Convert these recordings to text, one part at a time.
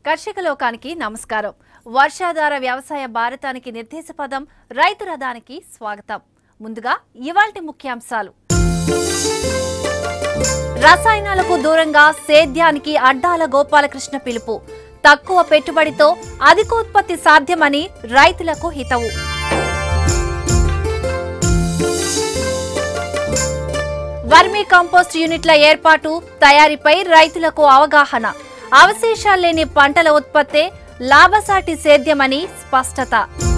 కర్షక లోకానికి నమస్కారం వర్షాధార వ్యవసాయ భారతానికి నిర్దేశ పదం రైతు రథానికి స్వాగతం ముందుగా ఇవాల్టి ముఖ్యాంశాలు రసాయనాలకు దూరంగా సేద్యానికి అడ్డాల గోపాలకృష్ణ పిలుపు తక్కువ పెట్టుబడితో అధికోత్పత్తి సాధ్యమని రైతులకు హితవు వర్మీ కంపోస్ట్ యూనిట్ల ఏర్పాటు తయారీపై రైతులకు అవగాహన అవశేషాలు లేని పంటల ఉత్పత్తే లాభసాటి సేద్యమని స్పష్టత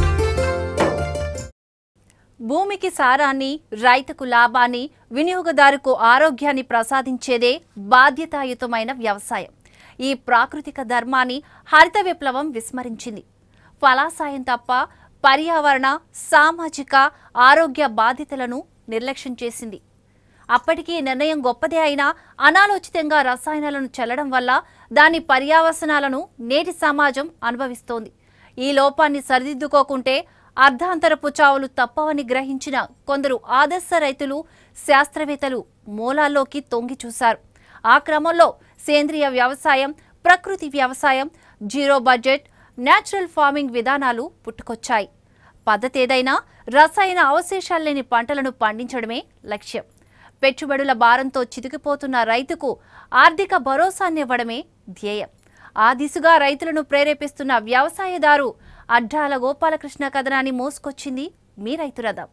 భూమికి సారాన్ని రైతుకు లాభాన్ని వినియోగదారుకు ఆరోగ్యాన్ని ప్రసాదించేదే బాధ్యతాయుతమైన వ్యవసాయం ఈ ప్రాకృతిక ధర్మాన్ని హరిత విప్లవం విస్మరించింది ఫలాసాయం తప్ప పర్యావరణ సామాజిక ఆరోగ్య బాధ్యతలను నిర్లక్ష్యం చేసింది అప్పటికీ ఈ నిర్ణయం గొప్పదే అయినా అనాలోచితంగా రసాయనాలను చల్లడం వల్ల దాని పర్యావసనాలను నేటి సమాజం అనుభవిస్తోంది ఈ లోపాన్ని సరిదిద్దుకోకుంటే అర్ధాంతరపు చావులు తప్పవని గ్రహించిన కొందరు ఆదర్శ రైతులు శాస్త్రవేత్తలు మూలాల్లోకి తొంగి చూశారు ఆ క్రమంలో సేంద్రియ వ్యవసాయం ప్రకృతి వ్యవసాయం జీరో బడ్జెట్ న్యాచురల్ ఫార్మింగ్ విధానాలు పుట్టుకొచ్చాయి పద్ధతి ఏదైనా రసాయన అవశేషాలు లేని పంటలను పండించడమే లక్ష్యం పెట్టుబడుల భారంతో చితికిపోతున్న రైతుకు ఆర్థిక భరోసానివ్వడమే ధ్యేయం ఆ దిశగా రైతులను ప్రేరేపిస్తున్న వ్యవసాయదారు అడ్డాల గోపాలకృష్ణ కథనాన్ని మోసుకొచ్చింది మీ రైతు రథం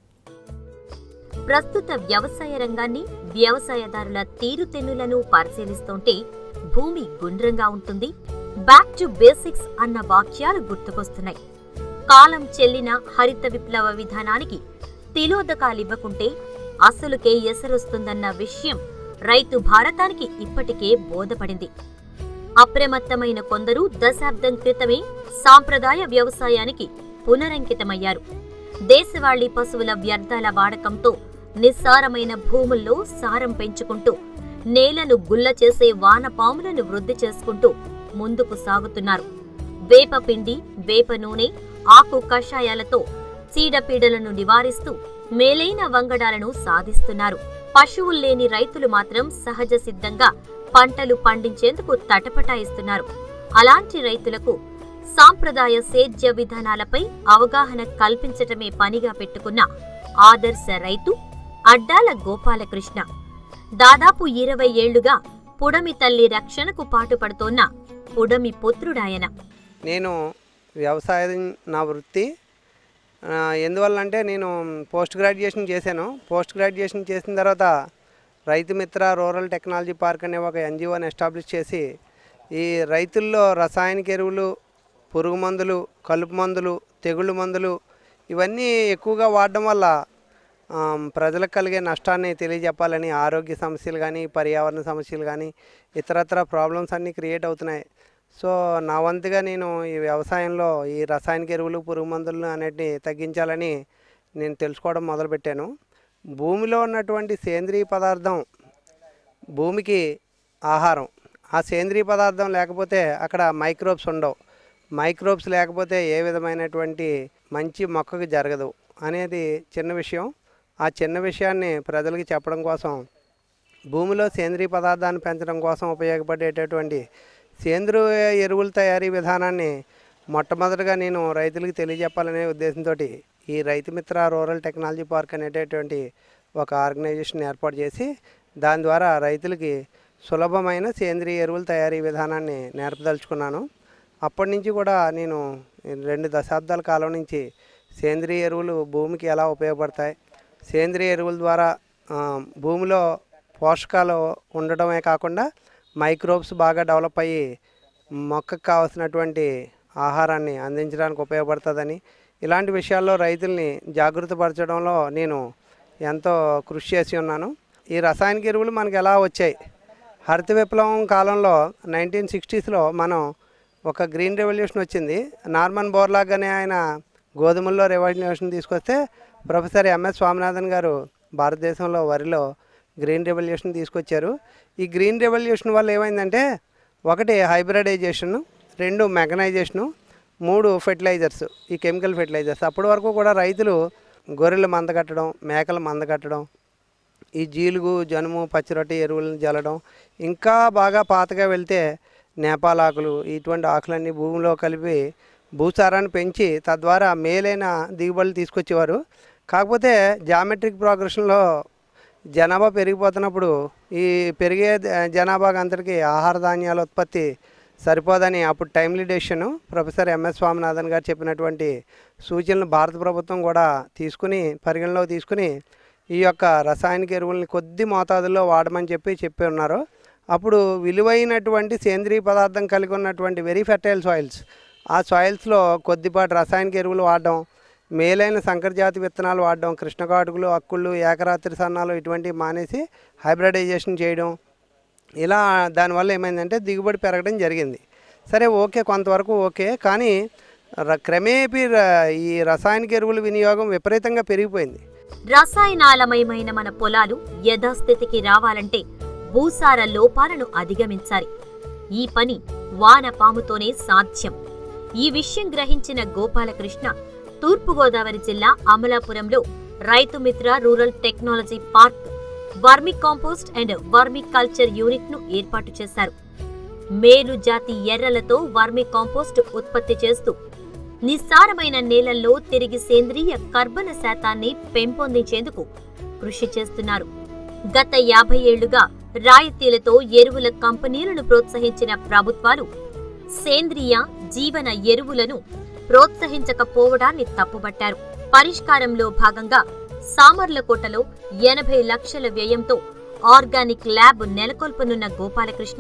ప్రస్తుత వ్యవసాయ రంగాన్ని వ్యవసాయదారుల తీరుతెన్నులను పరిశీలిస్తుంటే భూమి గుండ్రంగా ఉంటుంది బ్యాక్ టు బేసిక్స్ అన్న వాక్యాలు గుర్తుకొస్తున్నాయి కాలం చెల్లిన హరిత విప్లవ విధానానికి తిలోదకాలివ్వకుంటే అసలుకే ఎసరొస్తుందన్న విషయం రైతు భారతానికి ఇప్పటికే బోధపడింది అప్రమత్తమైన కొందరు దశాబ్దం క్రితమే సాంప్రదాయ వ్యవసాయానికి పునరంకితమయ్యారు దేశవాళీ పశువుల వ్యర్థాల వాడకంతో నిస్సారమైన భూముల్లో సారం పెంచుకుంటూ నేలను గుల్ల చేసే వానపాములను వృద్ధి చేసుకుంటూ ముందుకు సాగుతున్నారు వేప పిండి వేప నూనె ఆకు కషాయాలతో చీడపీడలను నివారిస్తూ మేలైన వంగడాలను సాధిస్తున్నారు పశువుల్లేని రైతులు మాత్రం సహజ సిద్ధంగా పంటలు పండించేందుకు తటపటాయిస్తున్నారు అలాంటి రైతులకు సాంప్రదాయ సేద్య విధానాలపై అవగాహన కల్పించటమే పనిగా పెట్టుకున్న ఆదర్శ రైతు అడ్డాల గోపాలకృష్ణ దాదాపు ఇరవై ఏళ్లుగా పుడమి తల్లి రక్షణకు పాటుపడుతోన్న పుడమి పుత్రుడాయన నేను వ్యవసాయం నా వృత్తి ఆ, ఎందువల్లంటే నేను పోస్ట్ గ్రాడ్యుయేషన్ చేశాను పోస్ట్ గ్రాడ్యుయేషన్ చేసిన తర్వాత రైతు మిత్ర రూరల్ టెక్నాలజీ పార్క్ అనే ఒక ఎన్జిఓని ఎస్టాబ్లిష్ చేసి ఈ రైతుల్లో రసాయనిక ఎరువులు పురుగు మందులు కలుపు మందులు తెగుళ్ళు మందులు ఇవన్నీ ఎక్కువగా వాడడం వల్ల ఆ, ప్రజలకు కలిగే నష్టాన్ని తెలియజెప్పాలని ఆరోగ్య సమస్యలు కానీ పర్యావరణ సమస్యలు కానీ ఇతరత్ర ప్రాబ్లమ్స్ అన్నీ క్రియేట్ అవుతున్నాయి సో నా వంతుగా నేను ఈ వ్యవసాయంలో ఈ రసాయనిక ఎరువులు పురుగు మందులు అనేటివి తగ్గించాలని నేను తెలుసుకోవడం మొదలుపెట్టాను భూమిలో ఉన్నటువంటి సేంద్రీయ పదార్థం భూమికి ఆహారం ఆ సేంద్రీయ పదార్థం లేకపోతే అక్కడ మైక్రోబ్స్ ఉండవు మైక్రోబ్స్ లేకపోతే ఏ విధమైనటువంటి మంచి మొక్కకు జరగదు అనేది చిన్న విషయం ఆ చిన్న విషయాన్ని ప్రజలకి చెప్పడం కోసం భూమిలో సేంద్రీయ పదార్థాన్ని పెంచడం కోసం ఉపయోగపడేటటువంటి సేంద్రియ ఎరువుల తయారీ విధానాన్ని మొట్టమొదటిగా నేను రైతులకు తెలియజెప్పాలనే ఉద్దేశంతో ఈ రైతు మిత్ర రూరల్ టెక్నాలజీ పార్క్ అనేటటువంటి ఒక ఆర్గనైజేషన్ ఏర్పాటు చేసి దాని ద్వారా రైతులకి సులభమైన సేంద్రియ ఎరువుల తయారీ విధానాన్ని నేర్పదలుచుకున్నాను అప్పటి నుంచి కూడా నేను రెండు దశాబ్దాల కాలం నుంచి సేంద్రియ ఎరువులు భూమికి ఎలా ఉపయోగపడతాయి సేంద్రియ ఎరువుల ద్వారా ఆ, భూమిలో పోషకాలు ఉండటమే కాకుండా మైక్రోబ్స్ బాగా డెవలప్ అయ్యి మొక్కకు కావాల్సినటువంటి ఆహారాన్ని అందించడానికి ఉపయోగపడుతుందని ఇలాంటి విషయాల్లో రైతుల్ని జాగృతపరచడంలో నేను ఎంతో కృషి చేసి ఉన్నాను ఈ రసాయనిక ఎరువులు మనకి ఎలా వచ్చాయి హరిత విప్లవం కాలంలో నైన్టీన్ సిక్స్టీస్లో మనం ఒక గ్రీన్ రెవల్యూషన్ వచ్చింది నార్మన్ బోర్లాగ్ అనే ఆయన గోధుమల్లో రెవల్యూషన్ తీసుకొస్తే ప్రొఫెసర్ ఎంఎస్ స్వామినాథన్ గారు భారతదేశంలో వరిలో గ్రీన్ రెవల్యూషన్ తీసుకొచ్చారు ఈ గ్రీన్ రెవల్యూషన్ వల్ల ఏమైందంటే ఒకటి హైబ్రిడైజేషన్ రెండు మెకనైజేషను మూడు ఫెర్టిలైజర్స్ ఈ కెమికల్ ఫెర్టిలైజర్స్ అప్పటి వరకు కూడా రైతులు గొర్రెలు మందకట్టడం మేకలు మందకట్టడం ఈ జీలుగు జనుము పచ్చిరొట్టి ఎరువులను జల్లడం ఇంకా బాగా పాతగా వెళ్తే నేపాల్ ఆకులు ఇటువంటి ఆకులన్నీ భూమిలో కలిపి భూసారాన్ని పెంచి తద్వారా మేలైన దిగుబడులు తీసుకొచ్చేవారు కాకపోతే జామెట్రిక్ ప్రోగ్రెషన్లో జనాభా పెరిగిపోతున్నప్పుడు ఈ పెరిగే ద- జనాభాకి అంతటికి ఆహార ధాన్యాల ఉత్పత్తి సరిపోదని అప్పుడు timely decision professor M S Swaminathan garu చెప్పినటువంటి సూచనలు భారత ప్రభుత్వం కూడా తీసుకుని పరిగణలోకి తీసుకుని ఈ యొక్క రసాయనిక ఎరువుల్ని కొద్ది మోతాదుల్లో వాడమని చెప్పి చెప్పి ఉన్నారు అప్పుడు విలువైనటువంటి సేంద్రీయ పదార్థం కలిగి ఉన్నటువంటి వెరీ ఫెర్టైల్ సాయిల్స్ ఆ సాయిల్స్లో కొద్దిపాటి రసాయనిక ఎరువులు వాడడం మేలైన సంకరజాతి విత్తనాలు వాడడం కృష్ణకాటుకులు అక్కుళ్ళు ఏకరాత్రి సన్నాలు ఇటువంటివి మానేసి హైబ్రిడైజేషన్ చేయడం ఇలా దానివల్ల ఏమైందంటే దిగుబడి పెరగడం జరిగింది సరే ఓకే కొంతవరకు ఓకే కానీ ర- క్రమేపీ ర- ఈ రసాయనిక ఎరువుల వినియోగం విపరీతంగా పెరిగిపోయింది రసాయనాలమయమైన మన పొలాలు యథాస్థితికి రావాలంటే భూసార లోపాలను అధిగమించాలి ఈ పని వానపాముతోనే సాధ్యం ఈ విషయం గ్రహించిన గోపాలకృష్ణ తూర్పుగోదావరి జిల్లా అమలాపురంలో రైతు మిత్ర rural technology park vermicompost and vermiculture unit ను ఏర్పాటు చేశారు మేలు జాతి ఎర్రలతో వర్మి కాంపోస్ట్ ఉత్పత్తి చేస్తూ నిస్సారమైన నేలల్లో తిరిగి సేంద్రియ కర్బన శాతాన్ని పెంపొందించేందుకు కృషి చేస్తున్నారు గత యాభై ఏళ్లుగా రాయితీలతో ఎరువుల కంపెనీలను ప్రోత్సహించిన ప్రభుత్వాలు సేంద్రియ జీవన ఎరువులను ప్రోత్సహించకపోవడాన్ని తప్పుపట్టారు పరిష్కారంలో భాగంగా సామర్లకోటలో ఎనభై లక్షల వ్యయంతో ఆర్గానిక్ ల్యాబ్ నెలకొల్పనున్న గోపాలకృష్ణ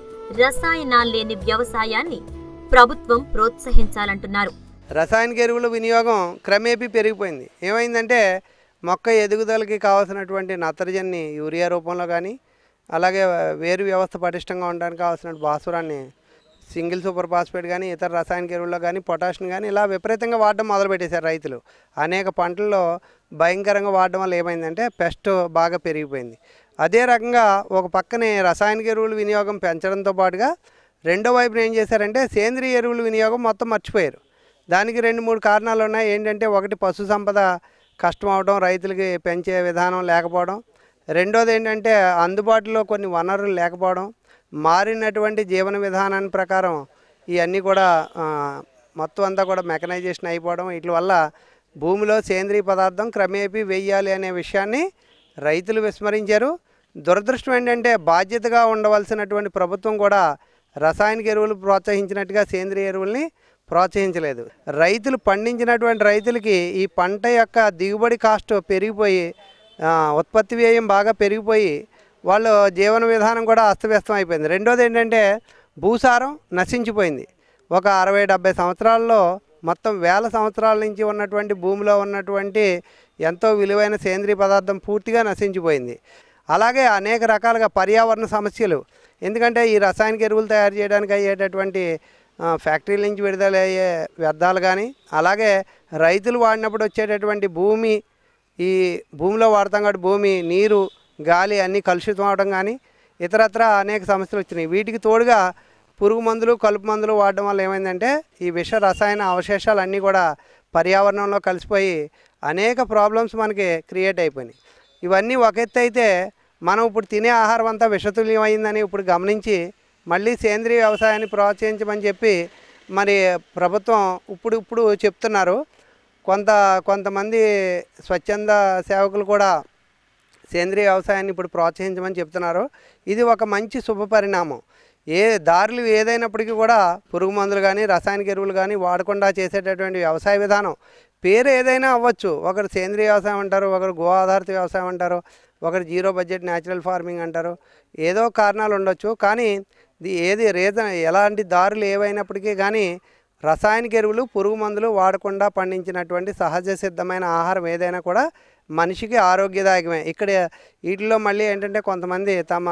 రసాయనాల్లేని వ్యవసాయాన్ని ప్రభుత్వం ప్రోత్సహించాలంటున్నారు రసాయనిక ఎరువుల వినియోగం క్రమేపీ పెరిగిపోయింది ఏమైందంటే మొక్క ఎదుగుదలకి కావాల్సినటువంటి నత్రజన్ని యూరియా రూపంలో కానీ అలాగే వేరు వ్యవస్థ పటిష్టంగా ఉండడానికి కావాల్సిన భాస్వరాన్ని సింగిల్ సూపర్ ఫాస్ఫేట్ కానీ ఇతర రసాయనిక ఎరువుల్లో కానీ పొటాషియం కానీ ఇలా విపరీతంగా వాడడం మొదలుపెట్టేశారు రైతులు అనేక పంటల్లో భయంకరంగా వాడడం వల్ల ఏమైందంటే పెస్ట్ బాగా పెరిగిపోయింది అదే రకంగా ఒక పక్కనే రసాయనిక ఎరువుల వినియోగం పెంచడంతో పాటుగా రెండో వైపున ఏం చేశారంటే సేంద్రియ ఎరువుల వినియోగం మొత్తం మర్చిపోయారు దానికి రెండు మూడు కారణాలు ఉన్నాయి ఏంటంటే ఒకటి పశు సంపద కష్టం అవడం రైతులకి పెంచే విధానం లేకపోవడం రెండోది ఏంటంటే అందుబాటులో కొన్ని వనరులు లేకపోవడం మారినటువంటి జీవన విధానాన్ని ప్రకారం ఇవన్నీ కూడా ఆ, మొత్తం అంతా కూడా మెకనైజేషన్ అయిపోవడం వీటి వల్ల భూమిలో సేంద్రీయ పదార్థం క్రమేపీ వెయ్యాలి అనే విషయాన్ని రైతులు విస్మరించారు దురదృష్టం ఏంటంటే బాధ్యతగా ఉండవలసినటువంటి ప్రభుత్వం కూడా రసాయనిక ఎరువులు ప్రోత్సహించినట్టుగా సేంద్రియ ఎరువుల్ని ప్రోత్సహించలేదు రైతులు పండించినటువంటి రైతులకి ఈ పంట యొక్క దిగుబడి కాస్ట్ పెరిగిపోయి ఆ, ఉత్పత్తి వ్యయం బాగా పెరిగిపోయి వాళ్ళ జీవన విధానం కూడా అస్తవ్యస్తం అయిపోయింది రెండోది ఏంటంటే భూసారం నశించిపోయింది ఒక అరవై డెబ్బై సంవత్సరాల్లో మొత్తం వేల సంవత్సరాల నుంచి ఉన్నటువంటి భూమిలో ఉన్నటువంటి ఎంతో విలువైన సేంద్రీయ పదార్థం పూర్తిగా నశించిపోయింది అలాగే అనేక రకాలుగా పర్యావరణ సమస్యలు ఎందుకంటే ఈ రసాయనిక ఎరువులు తయారు చేయడానికి అయ్యేటటువంటి ఆ, ఫ్యాక్టరీల నుంచి విడుదలయ్యే వ్యర్థాలు కానీ అలాగే రైతులు వాడినప్పుడు వచ్చేటటువంటి భూమి ఈ భూమిలో వాడతాం కాబట్టి భూమి నీరు గాలి అన్నీ కలుషితం అవడం కానీ ఇతరత్ర అనేక సమస్యలు వచ్చినాయి వీటికి తోడుగా పురుగు మందులు కలుపు మందులు వాడడం వల్ల ఏమైందంటే ఈ విష రసాయన అవశేషాలు అన్నీ కూడా పర్యావరణంలో కలిసిపోయి అనేక ప్రాబ్లమ్స్ మనకి క్రియేట్ అయిపోయినాయి ఇవన్నీ ఒక ఎత్తు అయితే మనం ఇప్పుడు తినే ఆహారం అంతా విషతుల్యం అయిందని ఇప్పుడు గమనించి మళ్ళీ సేంద్రీయ వ్యవసాయాన్ని ప్రోత్సహించమని చెప్పి మరి ప్రభుత్వం ఇప్పుడు ఇప్పుడు చెప్తున్నారు కొంత కొంతమంది స్వచ్ఛంద సేవకులు కూడా సేంద్రీయ వ్యవసాయాన్ని ఇప్పుడు ప్రోత్సహించమని చెప్తున్నారు ఇది ఒక మంచి శుభ పరిణామం ఏ దారులు ఏదైనప్పటికీ కూడా పురుగు మందులు కానీ రసాయనిక ఎరువులు కానీ వాడకుండా చేసేటటువంటి వ్యవసాయ విధానం పేరు ఏదైనా అవ్వచ్చు ఒకరు సేంద్రీయ వ్యవసాయం అంటారు ఒకరు గో ఆధారిత వ్యవసాయం అంటారు ఒకరు జీరో బడ్జెట్ న్యాచురల్ ఫార్మింగ్ అంటారు ఏదో కారణాలు ఉండొచ్చు కానీ ఇది ఏది రీజన్ ఎలాంటి దారులు ఏవైనప్పటికీ కానీ రసాయనిక ఎరువులు పురుగు మందులు వాడకుండా పండించినటువంటి సహజ సిద్ధమైన ఆహారం ఏదైనా కూడా మనిషికి ఆరోగ్యదాయకమే ఇక్కడ వీటిలో మళ్ళీ ఏంటంటే కొంతమంది తమ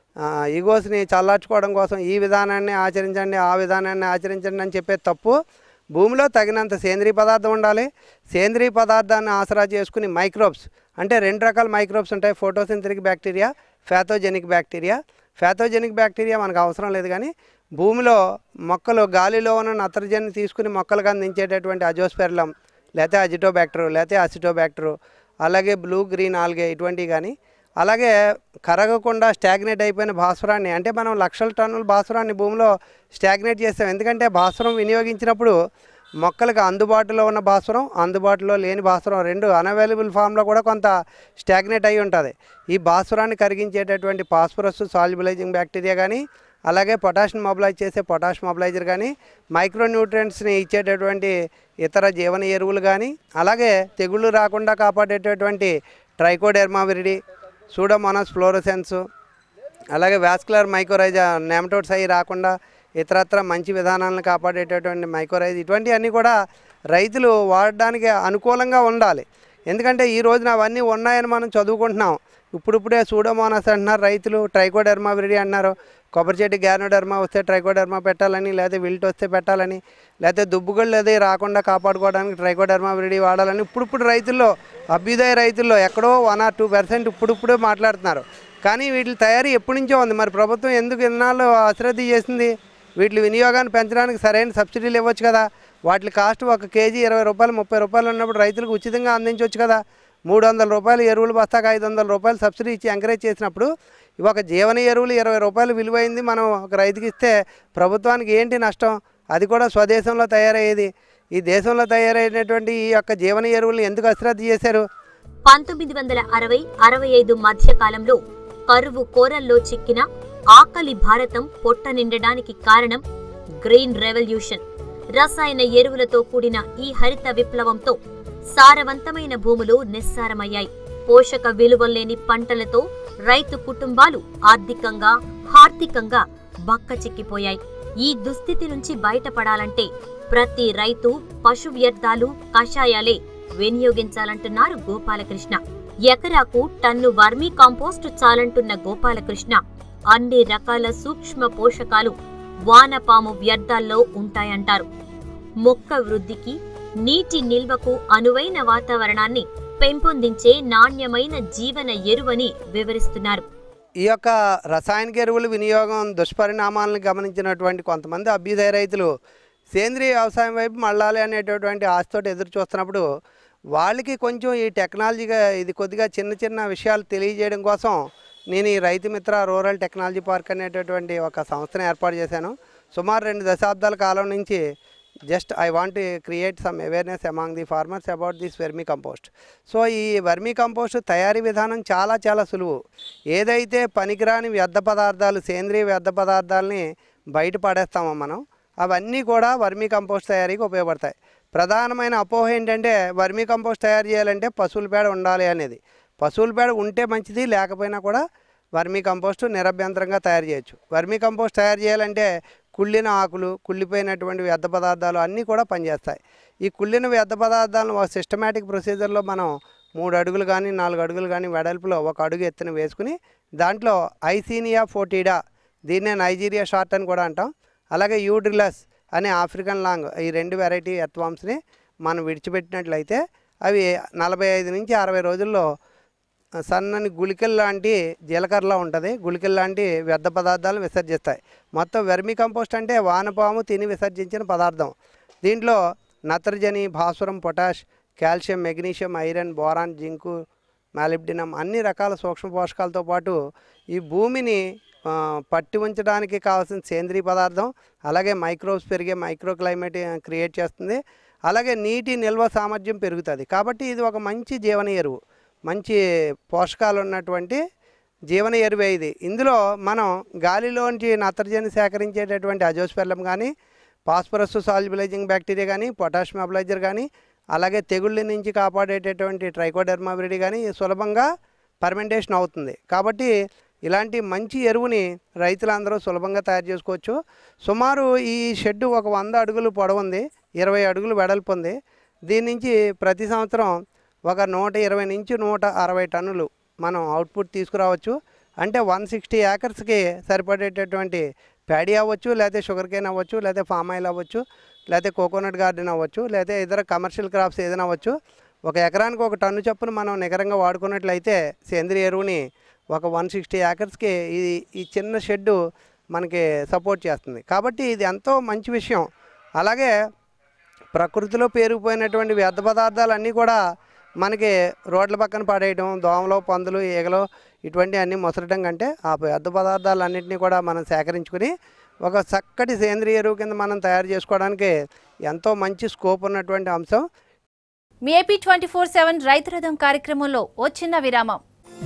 ఈగోస్ని చల్లార్చుకోవడం కోసం ఈ విధానాన్ని ఆచరించండి ఆ విధానాన్ని ఆచరించండి అని చెప్పే తప్పు భూమిలో తగినంత సేంద్రీయ పదార్థం ఉండాలి సేంద్రీయ పదార్థాన్ని ఆసరా చేసుకుని మైక్రోబ్స్ అంటే రెండు రకాల మైక్రోబ్స్ ఉంటాయి photosynthetic bacteria pathogenic bacteria pathogenic bacteria మనకు అవసరం లేదు కానీ భూమిలో మొక్కలు గాలిలో ఉన్న నత్రజని తీసుకుని మొక్కలకు అందించేటటువంటి అజోస్పెర్లం లేకపోతే అజిటోబ్యాక్టర్ లేకపోతే అసిటోబ్యాక్టర్ అలాగే బ్లూ గ్రీన్ ఆల్గే ఇటువంటివి కానీ అలాగే కరగకుండా స్టాగ్నేట్ అయిపోయిన భాస్వరాన్ని అంటే మనం లక్షల టన్నుల భాస్వరాన్ని భూమిలో స్టాగ్నేట్ చేస్తాం ఎందుకంటే భాస్వరం వినియోగించినప్పుడు మొక్కలకు అందుబాటులో ఉన్న భాస్వరం అందుబాటులో లేని భాస్వరం రెండు అన్అవైలబుల్ ఫామ్లో కూడా కొంత స్టాగ్నేట్ అయి ఉంటుంది ఈ భాస్వరాన్ని కరిగించేటటువంటి ఫాస్ఫరస్ సాల్యుబలైజింగ్ బ్యాక్టీరియా కానీ అలాగే పొటాషియం మొబలైజ్ చేసే పొటాష్ మొబలైజర్ కానీ మైక్రో న్యూట్రియంట్స్ని ఇచ్చేటటువంటి ఇతర జీవన ఎరువులు కానీ అలాగే తెగుళ్ళు రాకుండా కాపాడేటటువంటి ట్రైకోడెర్మా విరిడి సూడోమోనాస్ ఫ్లోరోసెన్స్ అలాగే వాస్కులర్ మైకోరైజా నెమటోడ్స్ అవి రాకుండా ఇతరత్ర మంచి విధానాలను కాపాడేటటువంటి మైకోరైజ్ ఇటువంటివన్నీ కూడా రైతులు వాడడానికి అనుకూలంగా ఉండాలి ఎందుకంటే ఈ రోజున అవన్నీ ఉన్నాయని మనం చదువుకుంటున్నాం ఇప్పుడిప్పుడే సూడోమోనాస్ అంటున్నారు రైతులు ట్రైకోడెర్మా విరిడి అన్నారు కొబ్బరి చెట్టు గ్యానోడెర్మా వస్తే ట్రైకోడెర్మా పెట్టాలని లేకపోతే విల్ట్ వస్తే పెట్టాలని లేకపోతే దుబ్బుగళ్ళు అది రాకుండా కాపాడుకోవడానికి ట్రైకోడెర్మా విరిడి వాడాలని ఇప్పుడిప్పుడు రైతుల్లో అభ్యుదయ రైతుల్లో ఎక్కడో వన్ ఆర్ టూ పర్సెంట్ ఇప్పుడిప్పుడే మాట్లాడుతున్నారు కానీ వీటి తయారీ ఎప్పటి నుంచో ఉంది మరి ప్రభుత్వం ఎందుకు ఇన్నాళ్ళు అశ్రద్ధ చేసింది వీటి వినియోగాన్ని పెంచడానికి సరైన సబ్సిడీలు ఇవ్వచ్చు కదా వాటి కాస్ట్ ఒక కేజీ ఇరవై రూపాయలు ముప్పై రూపాయలు ఉన్నప్పుడు రైతులకు ఉచితంగా అందించవచ్చు కదా మూడు వందల రూపాయలు ఎరువులు బస్తాకు ఐదు వందల రూపాయలు సబ్సిడీ ఇచ్చి ఎంకరేజ్ చేసినప్పుడు ఇవి ఒక జీవన ఎరువులు ఇరవై రూపాయలు విలువైంది మనం ఒక రైతుకి ఇస్తే ప్రభుత్వానికి ఏంటి నష్టం అది కూడా స్వదేశంలో తయారయ్యేది ఈ దేశంలో తయారైనటువంటి ఈ యొక్క జీవన ఎరువులను ఎందుకు అశ్రద్ధ చేశారు పంతొమ్మిది వందల అరవై అరవై ఐదు మధ్య కాలంలో కరువు కోరల్లో చిక్కిన ఆకలి భారతం పొట్ట నిండడానికి కారణం గ్రీన్ రెవల్యూషన్ రసాయన ఎరువులతో కూడిన ఈ హరిత విప్లవంతో సారవంతమైన భూములు నిస్సారమయ్యాయి పోషక విలువలేని పంటలతో రైతు కుటుంబాలు ఆర్థికంగా హార్దికంగా బక్కచిక్కిపోయాయి ఈ దుస్థితి నుంచి బయటపడాలంటే ప్రతి రైతు పశు వ్యర్థాలు కషాయాలే వినియోగించాలంటున్నారు గోపాలకృష్ణ ఎకరాకు టన్ను వర్మీ కాంపోస్ట్ చాలంటున్న గోపాలకృష్ణ అన్ని రకాల సూక్ష్మ పోషకాలు వానపాము వ్యర్థాల్లో ఉంటాయంటారు మొక్క వృద్ధికి నీటి నిల్వకు అనువైన వాతావరణాన్ని పెంపొందించే నాణ్యమైన జీవన ఎరువని వివరిస్తున్నారు ఈ యొక్క రసాయనిక ఎరువుల వినియోగం దుష్పరిణామాలను గమనించినటువంటి కొంతమంది అభ్యుదయ రైతులు సేంద్రియ వ్యవసాయం వైపు మళ్ళాలి అనేటటువంటి ఆశతోటి ఎదురు చూస్తున్నప్పుడు వాళ్ళకి కొంచెం ఈ టెక్నాలజీగా ఇది కొద్దిగా చిన్న చిన్న విషయాలు తెలియజేయడం కోసం నేను ఈ రైతు మిత్ర రూరల్ టెక్నాలజీ పార్క్ అనేటటువంటి ఒక సంస్థను ఏర్పాటు చేశాను సుమారు రెండు దశాబ్దాల కాలం నుంచి just I want create some awareness among the farmers about this vermicompost so ఈ వెర్మీ కంపోస్ట్ తయారీ విధానం చాలా చాలా సులువు ఏదైతే పనికిరాని వ్యర్థ పదార్థాలు సేంద్రియ వ్యర్థ పదార్థాలని బయట పడేస్తామో మనం అవన్నీ కూడా వర్మీ కంపోస్ట్ తయారీకి ఉపయోగపడతాయి ప్రధానమైన అపోహ ఏంటంటే వర్మీ కంపోస్ట్ తయారు చేయాలంటే పశువుల పేడ ఉండాలి అనేది పశువుల పేడ ఉంటే మంచిది లేకపోయినా కూడా వర్మీ కంపోస్ట్ నిరభ్యంతరంగా తయారు చేయొచ్చు వర్మీ కంపోస్ట్ తయారు చేయాలంటే కుళ్ళిన ఆకులు కుళ్ళిపోయినటువంటి వ్యర్థ పదార్థాలు అన్నీ కూడా పనిచేస్తాయి ఈ కుళ్ళిన వ్యర్థ పదార్థాలను ఒక సిస్టమేటిక్ ప్రొసీజర్లో మనం మూడు అడుగులు కానీ నాలుగు అడుగులు కానీ వెడల్పులో ఒక అడుగు ఎత్తున వేసుకుని దాంట్లో ఐసీనియా ఫోటీడా దీన్నే నైజీరియా షార్ట్ అని కూడా అంటాం అలాగే యూడ్రిలస్ అనే ఆఫ్రికన్ లాంగ్ ఈ రెండు వెరైటీ ఎర్త్వామ్స్ని మనం విడిచిపెట్టినట్లయితే అవి నలభై ఐదు నుంచి అరవై రోజుల్లో సన్నని గుళికల్ లాంటి జీలకర్రలా ఉంటుంది గుళికల్ లాంటి వ్యర్థ పదార్థాలు విసర్జిస్తాయి మొత్తం వెర్మి కంపోస్ట్ అంటే వానపాము తిని విసర్జించిన పదార్థం దీంట్లో నత్రజని భాస్వరం potash calcium magnesium iron boron zinc molybdenum అన్ని రకాల సూక్ష్మ పోషకాలతో పాటు ఈ భూమిని ఆ, పట్టి ఉంచడానికి కావాల్సిన సేంద్రీయ పదార్థం అలాగే మైక్రోబ్స్ పెరిగే మైక్రో క్లైమేట్ క్రియేట్ చేస్తుంది అలాగే నీటి నిల్వ సామర్థ్యం పెరుగుతుంది కాబట్టి ఇది ఒక మంచి జీవన ఎరువు మంచి పోషకాలు ఉన్నటువంటి జీవన ఎరువే ఇది ఇందులో మనం గాలిలోంచి నత్రజని సేకరించేటటువంటి అజోస్పెర్లం కానీ ఫాస్ఫరస్ సాల్యుబలైజింగ్ బ్యాక్టీరియా కానీ పొటాషియం అబలైజర్ కానీ అలాగే తెగుళ్ళ నుంచి కాపాడేటటువంటి ట్రైకోడెర్మా విరిడి కానీ సులభంగా పర్మెంటేషన్ అవుతుంది కాబట్టి ఇలాంటి మంచి ఎరువుని రైతులందరూ సులభంగా తయారు చేసుకోవచ్చు సుమారు ఈ షెడ్ ఒక వంద అడుగులు పొడవుంది ఇరవై అడుగులు వెడల్పు ఉంది దీని నుంచి ప్రతి సంవత్సరం ఒక నూట ఇరవై నుంచి నూట అరవై టన్నులు మనం అవుట్పుట్ తీసుకురావచ్చు అంటే వన్ సిక్స్టీ ఏకర్స్కి సరిపడేటటువంటి ప్యాడీ అవ్వచ్చు లేకపోతే షుగర్ కేన్ అవ్వచ్చు లేకపోతే ఫామ్ ఆయిల్ అవ్వచ్చు లేకపోతే కోకోనట్ గార్డెన్ అవ్వచ్చు లేకపోతే ఇతర కమర్షియల్ క్రాప్స్ ఏదైనా అవ్వచ్చు ఒక ఎకరానికి ఒక టన్ను చొప్పున మనం నికరంగా వాడుకున్నట్లయితే సేంద్రియ ఎరువుని ఒక వన్ సిక్స్టీ ఏకర్స్కి ఇది ఈ చిన్న షెడ్డు మనకి సపోర్ట్ చేస్తుంది కాబట్టి ఇది ఎంతో మంచి విషయం అలాగే ప్రకృతిలో పేరుకుపోయినటువంటి వ్యర్థ పదార్థాలన్నీ కూడా మనకి రోడ్ల పక్కన పడేయడం దోమలు పందులు ఈగలు ఇటువంటి అన్నీ మొసరటం కంటే ఆ వ్యర్థ పదార్థాలన్నింటినీ కూడా మనం సేకరించుకుని ఒక చక్కటి సేంద్రియ ఎరువు కింద మనం తయారు చేసుకోవడానికి ఎంతో మంచి స్కోప్ ఉన్నటువంటి అంశం మీ ఏపీ ట్వంటీ ఫోర్ సెవెన్ రైతు రథం కార్యక్రమంలో ఓ చిన్న విరామం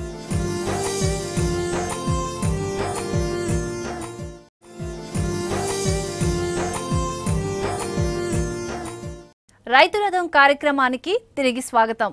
రైతు రథం కార్యక్రమానికి తిరిగి స్వాగతం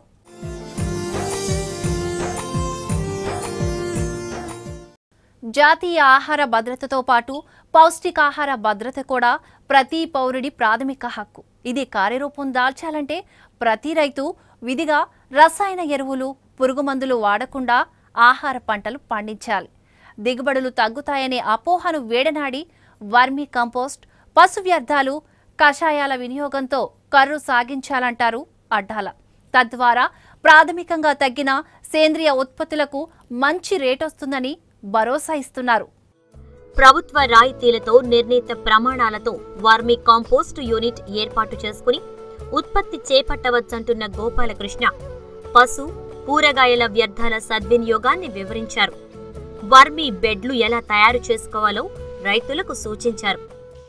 జాతీయ ఆహార భద్రతతో పాటు పౌష్టికాహార భద్రత కూడా ప్రతి పౌరుడి ప్రాథమిక హక్కు ఇది కార్యరూపం దాల్చాలంటే ప్రతి రైతు విధిగా రసాయన ఎరువులు పురుగుమందులు వాడకుండా ఆహార పంటలు పండించాలి దిగుబడులు తగ్గుతాయనే అపోహను వేడనాడి వర్మీ కంపోస్ట్ పశు వ్యర్థాలు కషాయాల వినియోగంతో కర్రు సాగించాలంటారు అడ్డాల తద్వారా ప్రాథమికంగా తగ్గిన సేంద్రియ ఉత్పత్తులకు మంచి రేటొస్తుందని భరోసా ఇస్తున్నారు ప్రభుత్వ రాయితీలతో నిర్ణీత ప్రమాణాలతో వర్మీ కాంపోస్ట్ యూనిట్ ఏర్పాటు చేసుకుని ఉత్పత్తి చేపట్టవచ్చంటున్న గోపాలకృష్ణ పశు కూరగాయల వ్యర్థాల సద్వినియోగాన్ని వివరించారు వర్మీ బెడ్లు ఎలా తయారు చేసుకోవాలో రైతులకు సూచించారు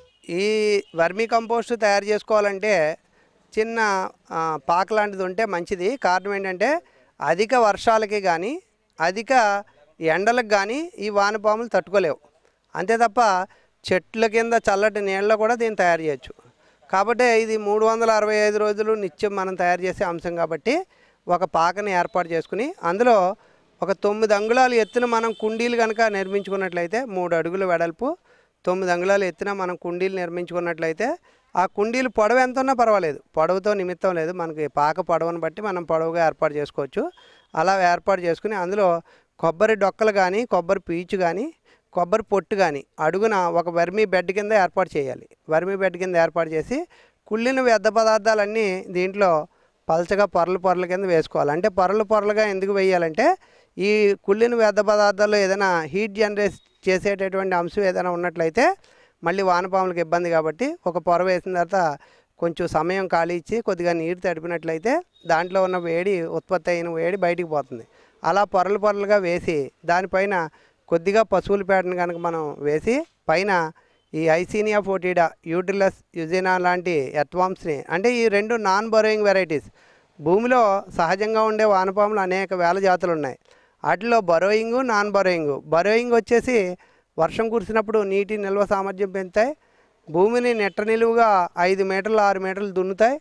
ఈ వర్మీ కంపోస్ట్ తయారు చేసుకోవాలంటే చిన్న ఆ, పాక లాంటిది ఉంటే మంచిది కారణం ఏంటంటే అధిక వర్షాలకి కానీ అధిక ఎండలకు కానీ ఈ వానపాములు తట్టుకోలేవు అంతే తప్ప చెట్ల కింద చల్లటి నీళ్ళలో కూడా దీన్ని తయారు చేయొచ్చు కాబట్టి ఇది మూడు వందల అరవై ఐదు రోజులు నిత్యం మనం తయారు చేసే అంశం కాబట్టి ఒక పాకని ఏర్పాటు చేసుకుని అందులో ఒక తొమ్మిది అంగుళాలు ఎత్తున మనం కుండీలు కనుక నిర్మించుకున్నట్లయితే మూడు అడుగుల వెడల్పు తొమ్మిది అంగుళాలు ఎత్తున మనం కుండీలు నిర్మించుకున్నట్లయితే ఆ కుండీలు పొడవు ఎంత ఉన్నా పర్వాలేదు పొడవుతో నిమిత్తం లేదు మనకి పాక పొడవును బట్టి మనం పొడవుగా ఏర్పాటు చేసుకోవచ్చు అలా ఏర్పాటు చేసుకుని అందులో కొబ్బరి డొక్కలు కానీ కొబ్బరి పీచు కానీ కొబ్బరి పొట్టు కానీ అడుగున ఒక వర్మీ బెడ్ కింద ఏర్పాటు చేయాలి వర్మీ బెడ్ కింద ఏర్పాటు చేసి కుళ్ళిన వ్యర్థ పదార్థాలన్నీ దీంట్లో పలచగా పొరలు పొరల కింద వేసుకోవాలి అంటే పొరలు పొరలుగా ఎందుకు వేయాలంటే ఈ కుళ్ళిన వ్యర్థ పదార్థాల్లో ఏదైనా హీట్ జనరేట్ చేసేటటువంటి అంశం ఏదైనా ఉన్నట్లయితే మళ్ళీ వానపాములకు ఇబ్బంది కాబట్టి ఒక పొర వేసిన తర్వాత కొంచెం సమయం ఖాళీ ఇచ్చి కొద్దిగా నీరు తడిపినట్లయితే దాంట్లో ఉన్న వేడి ఉత్పత్తి అయిన వేడి బయటికి పోతుంది అలా పొరలు పొరలుగా వేసి దానిపైన కొద్దిగా పశువుల పేడను కనుక మనం వేసి పైన ఈ ఐసీనియా ఫోటీడా యూటిలస్ యుజినా లాంటి ఎత్వామ్స్ని అంటే ఈ రెండు నాన్ బరోయింగ్ వెరైటీస్ భూమిలో సహజంగా ఉండే వానపాములు అనేక వేల జాతులు ఉన్నాయి వాటిలో బరోయింగ్ నాన్ బరోయింగ్ బరోయింగ్ వచ్చేసి వర్షం కురిసినప్పుడు నీటి నిల్వ సామర్థ్యం పెంచుతాయి భూమిని నెట్ట నిలువుగా ఐదు మీటర్లు ఆరు మీటర్లు దున్నుతాయి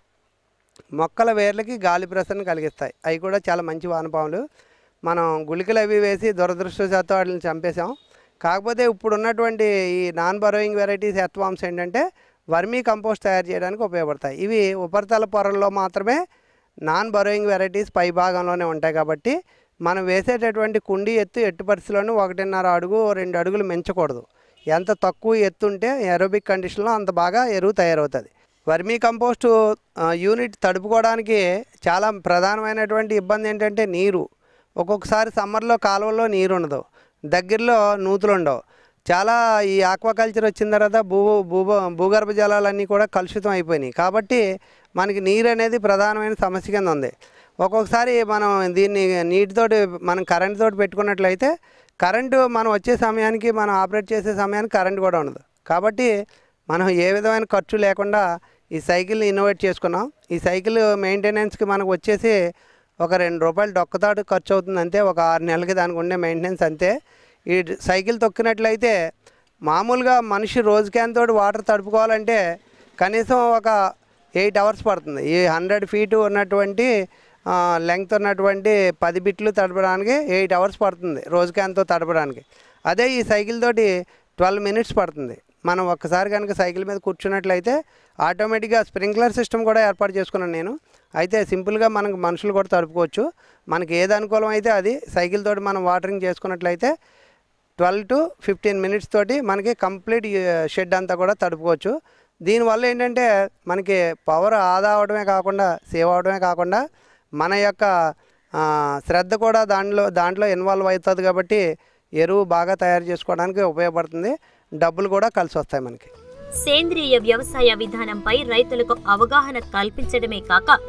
మొక్కల వేర్లకి గాలి ప్రసరణ కలిగిస్తాయి అవి కూడా చాలా మంచి వానపాములు మనం గుళికలు అవి వేసి దురదృష్టవశాత్తు వాటిని చంపేశాం కాకపోతే ఇప్పుడు ఉన్నటువంటి ఈ నాన్ బరోయింగ్ వెరైటీస్ ఎత్వామ్స్ ఏంటంటే వర్మీ కంపోస్ట్ తయారు చేయడానికి ఉపయోగపడతాయి ఇవి ఉపరితల పొరల్లో మాత్రమే నాన్ బరోయింగ్ వెరైటీస్ పై భాగంలోనే ఉంటాయి కాబట్టి మనం వేసేటటువంటి కుండీ ఎత్తు ఎట్టు పరిస్థితిలోనూ ఒకటిన్నర అడుగు రెండు అడుగులు మించకూడదు ఎంత తక్కువ ఎత్తు ఉంటే ఏరోబిక్ కండిషన్లో అంత బాగా ఎరువు తయారవుతుంది వర్మీ కంపోస్ట్ ఆ, యూనిట్ తడుపుకోవడానికి చాలా ప్రధానమైనటువంటి ఇబ్బంది ఏంటంటే నీరు ఒక్కొక్కసారి సమ్మర్లో కాలువల్లో నీరు ఉండదు దగ్గరలో నూతులు ఉండవు చాలా ఈ ఆక్వాకల్చర్ వచ్చిన తర్వాత భూ భూ భూగర్భ జలాలన్నీ కూడా కలుషితం అయిపోయినాయి కాబట్టి మనకి నీరు అనేది ప్రధానమైన సమస్య కింద ఉంది ఒక్కొక్కసారి మనం దీన్ని నీటితోటి మనం కరెంట్ తోటి పెట్టుకున్నట్లయితే కరెంటు మనం వచ్చే సమయానికి మనం ఆపరేట్ చేసే సమయానికి కరెంట్ కూడా ఉండదు కాబట్టి మనం ఏ విధమైన ఖర్చు లేకుండా ఈ సైకిల్ని ఇన్నోవేట్ చేసుకున్నాం ఈ సైకిల్ మెయింటెనెన్స్కి మనకు వచ్చేసి ఒక రెండు రూపాయలు డొక్కతాడు ఖర్చు అవుతుంది అంతే ఒక ఆరు నెలలకి దానికి ఉండే మెయింటెనెన్స్ అంతే ఈ సైకిల్ తొక్కినట్లయితే మామూలుగా మనిషి రోజు క్యాన్ తోటి వాటర్ తడుపుకోవాలంటే కనీసం ఒక ఎయిట్ అవర్స్ పడుతుంది ఈ హండ్రెడ్ ఫీట్ ఉన్నటువంటి లెంగ్త్ ఉన్నటువంటి పది బిట్లు తడపడానికి ఎయిట్ అవర్స్ పడుతుంది రోజు క్యాన్తో తడపడానికి అదే ఈ సైకిల్ తోటి ట్వెల్వ్ మినిట్స్ పడుతుంది మనం ఒక్కసారి కనుక సైకిల్ మీద కూర్చున్నట్లయితే ఆటోమేటిక్గా స్ప్రింక్లర్ సిస్టమ్ కూడా ఏర్పాటు చేసుకున్నాను నేను అయితే సింపుల్గా మనకు మనుషులు కూడా తడుపుకోవచ్చు మనకి ఏది అనుకూలం అయితే అది సైకిల్ తోటి మనం వాటరింగ్ చేసుకున్నట్లయితే ట్వెల్వ్ టు ఫిఫ్టీన్ మినిట్స్ తోటి మనకి కంప్లీట్ షెడ్ అంతా కూడా తడుపుకోవచ్చు దీనివల్ల ఏంటంటే మనకి పవర్ ఆదా అవడమే కాకుండా సేవ్ అవడమే కాకుండా మన యొక్క ఆ, శ్రద్ధ కూడా దాంట్లో దాంట్లో ఇన్వాల్వ్ అవుతుంది కాబట్టి ఎరువు బాగా తయారు చేసుకోవడానికి ఉపయోగపడుతుంది డబ్బులు కూడా కలిసి వస్తాయి మనకి సేంద్రియ వ్యవసాయ విధానంపై రైతులకు అవగాహన కల్పించడమే కాక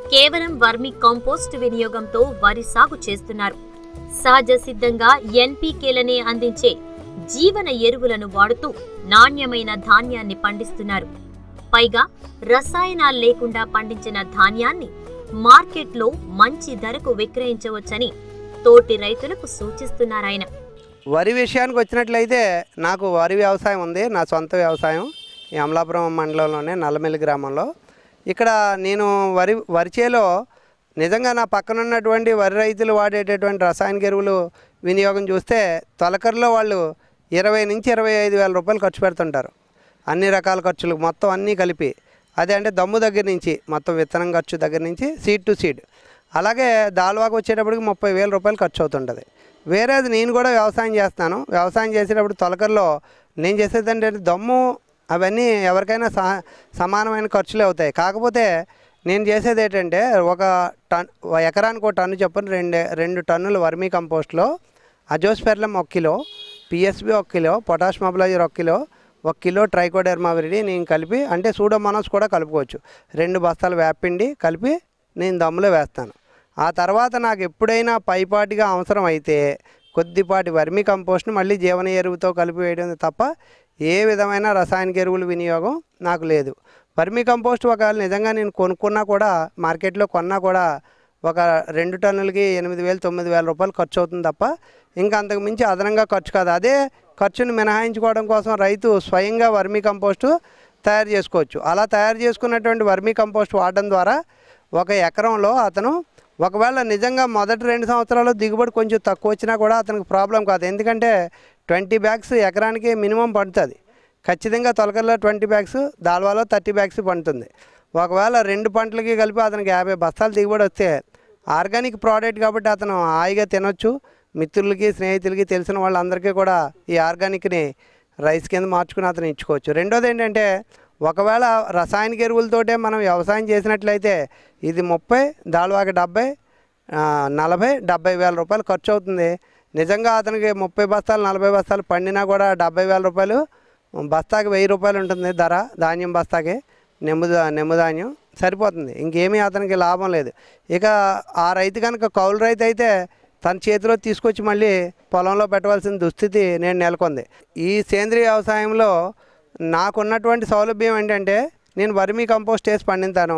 కేవలం వర్మి కాంపోస్ట్ వినియోగంతో వరి సాగు చేస్తున్నారు సహజ సిద్ధంగా ఎన్పీకేలనే అందించే జీవన ఎరువులను వాడుతూ నాణ్యమైన ధాన్యాన్ని పండిస్తున్నారు పైగా రసాయనాలు లేకుండా పండించిన ధాన్యాన్ని మార్కెట్లో మంచి ధరకు విక్రయించవచ్చని తోటి రైతులకు సూచిస్తున్నారాయన వరి విషయానికి వచ్చినట్లయితే నాకు వరి వ్యవసాయం ఉంది నా సొంత వ్యవసాయం ఈ అమలాపురం మండలంలోనే నల్లమెల్లి గ్రామంలో ఇక్కడ నేను వరి వరి చేలో నిజంగా నా పక్కన ఉన్నటువంటి వరి రైతులు వాడేటటువంటి రసాయనిక ఎరువులు వినియోగం చూస్తే తొలకరిలో వాళ్ళు ఇరవై నుంచి ఇరవై ఐదు వేల రూపాయలు ఖర్చు పెడుతుంటారు అన్ని రకాల ఖర్చులు మొత్తం అన్నీ కలిపి అదే అంటే దమ్ము దగ్గర నుంచి మొత్తం విత్తనం ఖర్చు దగ్గర నుంచి సీడ్ టు సీడ్ అలాగే దాల్వాకు వచ్చేటప్పటికి ముప్పై వేల రూపాయలు ఖర్చు అవుతుంటుంది వేరేది నేను కూడా వ్యవసాయం చేస్తాను వ్యవసాయం చేసేటప్పుడు తొలకరిలో నేను చేసేది అంటే దమ్ము అవన్నీ ఎవరికైనా సహ సమానమైన ఖర్చులే అవుతాయి కాకపోతే నేను చేసేది ఏంటంటే ఒక టన్ ఒక ఎకరానికి ఒక టన్ను చొప్పున రెండు రెండు టన్నుల వర్మీ కంపోస్ట్లో అజోస్పెర్లం ఒక కిలో పిఎస్బి ఒక కిలో పొటాష్ మొబలైజర్ ఒక కిలో ఒక కిలో ట్రైకోడెర్మా విరిడి నేను కలిపి అంటే సూడోమోనాస్ కూడా కలుపుకోవచ్చు రెండు బస్తాలు వేపిండి కలిపి నేను దమ్ములో వేస్తాను ఆ తర్వాత నాకు ఎప్పుడైనా పైపాటిగా అవసరం అయితే కొద్దిపాటి వర్మి కంపోస్ట్ని మళ్ళీ జీవన ఎరువుతో కలిపి వేయడం తప్ప ఏ విధమైన రసాయనిక ఎరువుల వినియోగం నాకు లేదు వర్మి కంపోస్ట్ ఒకవేళ నిజంగా నేను కొనుక్కున్నా కూడా మార్కెట్లో కొన్నా కూడా ఒక రెండు టన్నులకి ఎనిమిది వేలు తొమ్మిది వేల రూపాయలు ఖర్చు అవుతుంది తప్ప ఇంకా అంతకు మించి అదనంగా ఖర్చు కాదు అదే ఖర్చుని మినహాయించుకోవడం కోసం రైతు స్వయంగా వర్మీ కంపోస్టు తయారు చేసుకోవచ్చు అలా తయారు చేసుకున్నటువంటి వర్మీ కంపోస్ట్ వాడడం ద్వారా ఒక ఎకరంలో అతను ఒకవేళ నిజంగా మొదటి రెండు సంవత్సరాలు దిగుబడి కొంచెం తక్కువ వచ్చినా కూడా అతనికి ప్రాబ్లం కాదు ఎందుకంటే ట్వంటీ బ్యాగ్స్ ఎకరానికి మినిమం పడుతుంది ఖచ్చితంగా తొలకల్లో ట్వంటీ బ్యాగ్స్ దాల్వాలో థర్టీ బ్యాగ్స్ పండుతుంది ఒకవేళ రెండు పంటలకి కలిపి అతనికి యాభై బస్తాలు దిగుబడి వస్తే ఆర్గానిక్ ప్రోడక్ట్ కాబట్టి అతను హాయిగా తినొచ్చు మిత్రులకి స్నేహితులకి తెలిసిన వాళ్ళందరికీ కూడా ఈ ఆర్గానిక్ని రైస్ కింద మార్చుకుని అతను ఇచ్చుకోవచ్చు రెండోది ఏంటంటే ఒకవేళ రసాయనిక ఎరువులతోటే మనం వ్యవసాయం చేసినట్లయితే ఇది ముప్పై దాల్వాకి డెబ్బై ఆ, నలభై డెబ్బై వేల రూపాయలు ఖర్చు అవుతుంది నిజంగా అతనికి ముప్పై బస్తాలు నలభై బస్తాలు పండినా కూడా డెబ్బై వేల రూపాయలు బస్తాకి వెయ్యి రూపాయలు ఉంటుంది ధర ధాన్యం బస్తాకి నెమ్ము నెమ్ము ధాన్యం సరిపోతుంది ఇంకేమీ అతనికి లాభం లేదు ఇక ఆ రైతు కనుక కౌలు రైతు అయితే తన చేతిలో తీసుకొచ్చి మళ్ళీ పొలంలో పెట్టవలసిన దుస్థితి నేను నెలకొంది ఈ సేంద్రియ వ్యవసాయంలో నాకున్నటువంటి సౌలభ్యం ఏంటంటే నేను వర్మీ కంపోస్ట్ వేసి పండిస్తాను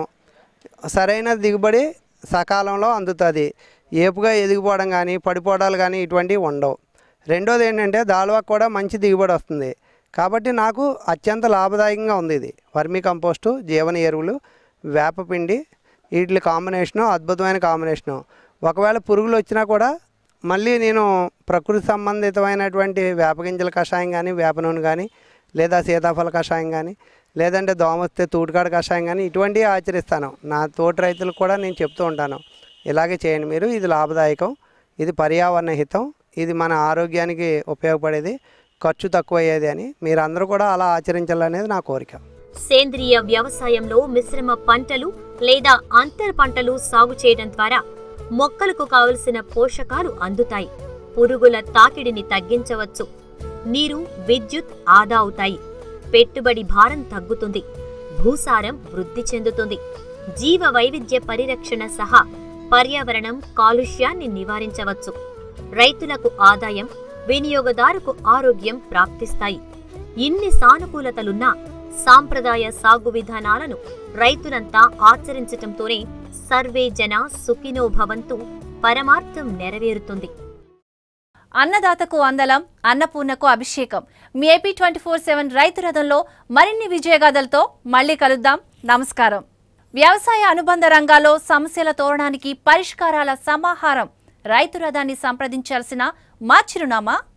సరైన దిగుబడి సకాలంలో అందుతుంది ఏపుగా ఎదిగిపోవడం కానీ పడిపోవడాలు కానీ ఇటువంటివి ఉండవు రెండోది ఏంటంటే దాల్వాకు కూడా మంచి దిగుబడి వస్తుంది కాబట్టి నాకు అత్యంత లాభదాయకంగా ఉంది ఇది వర్మీ కంపోస్టు జీవన ఎరువులు వేపపిండి వీటి కాంబినేషను అద్భుతమైన కాంబినేషను ఒకవేళ పురుగులు వచ్చినా కూడా మళ్ళీ నేను ప్రకృతి సంబంధితమైనటువంటి వేపగింజల కషాయం కానీ వేప నూనె కానీ లేదా సీతాఫల కషాయం కానీ లేదంటే దోమ వస్తే తూటుకాడ కషాయం కానీ ఇటువంటివి ఆచరిస్తాను నా తోటి రైతులకు కూడా నేను చెప్తూ ఉంటాను ఇలాగే చేయండి మీరు ఇది లాభదాయకం ఇది పర్యావరణ హితం ఇది మన ఆరోగ్యానికి ఉపయోగపడేది ఖర్చు తక్కువ అయ్యేది అని మీరందరూ కూడా అలా ఆచరించాలనేది నా కోరిక సేంద్రియ వ్యవసాయంలో మిశ్రమ పంటలు లేదా అంతర పంటలు సాగు చేయడం ద్వారా మొక్కలకు కావలసిన పోషకాలు అందుతాయి పురుగుల తాకిడిని తగ్గించవచ్చు నీరు విద్యుత్ ఆదా అవుతాయి పెట్టుబడి భారం తగ్గుతుంది భూసారం వృద్ధి చెందుతుంది జీవ వైవిధ్య పరిరక్షణ సహా పర్యావరణం కాలుష్యాన్ని నివారించవచ్చు రైతులకు ఆదాయం వినియోగదారుకు ఆరోగ్యం ప్రాప్తిస్తాయి ఇన్ని సానుకూలతలున్నా సాంప్రదాయ సాగు విధానాలను రైతులంతా ఆచరించటంతోనే సర్వే జన సుఖినో భవంతు పరమార్థం నెరవేరుతుంది అన్నదాతకు అందలం అన్నపూర్ణకు అభిషేకం మీ ఏపీ ట్వంటీ ఫోర్ సెవెన్ రైతు రథంలో మరిన్ని విజయగాథలతో మళ్ళీ కలుద్దాం నమస్కారం వ్యవసాయ అనుబంధ రంగాల్లో సమస్యల తోరణానికి పరిష్కారాల సమాహారం రైతు రథాన్ని సంప్రదించాల్సిన మా చిరునామా